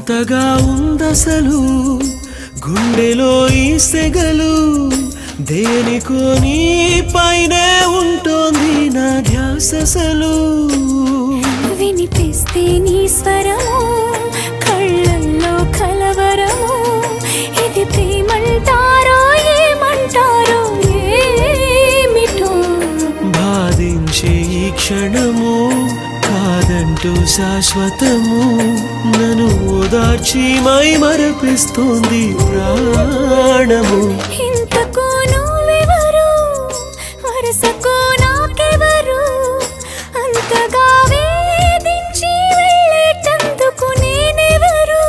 వింతగా ఉందసలు గుండెలో ఈ సెగలు దేనికో నీ పైనే ఉంటోంది నా ధ్యాససలు వినిపిస్తే నీ స్వరము కళ్ళల్లో కలవరము ఇది ప్రేమంటారో ఏమంటారో ఏమిటో బాధించే ఈ క్షణము కాదంటూ శాశ్వతము నన్ను ఓదార్చి మై మరపిస్తోంది ప్రాణము ఇంతకు నువ్వెవరు వరసకు నాకెవరు అంతగా వేధించి వెళ్ళేటందుకు నేనెవరు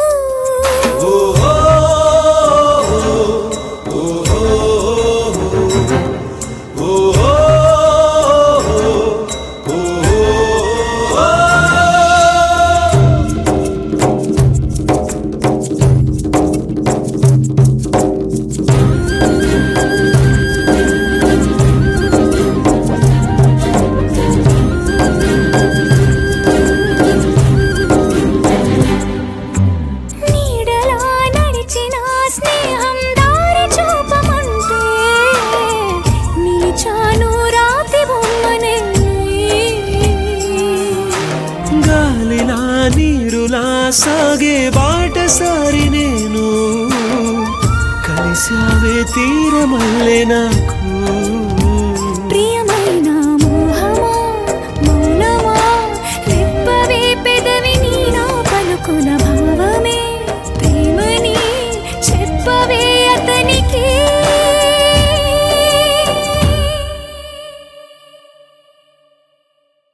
నీడలా నడిచిన స్నేహం దారి చూపమంటే నిలిచాను రాతి బొమ్మనే గాలిలా నీరులా సాగే బాటసారి నేను కలిసావే తీరమల్లే నాకు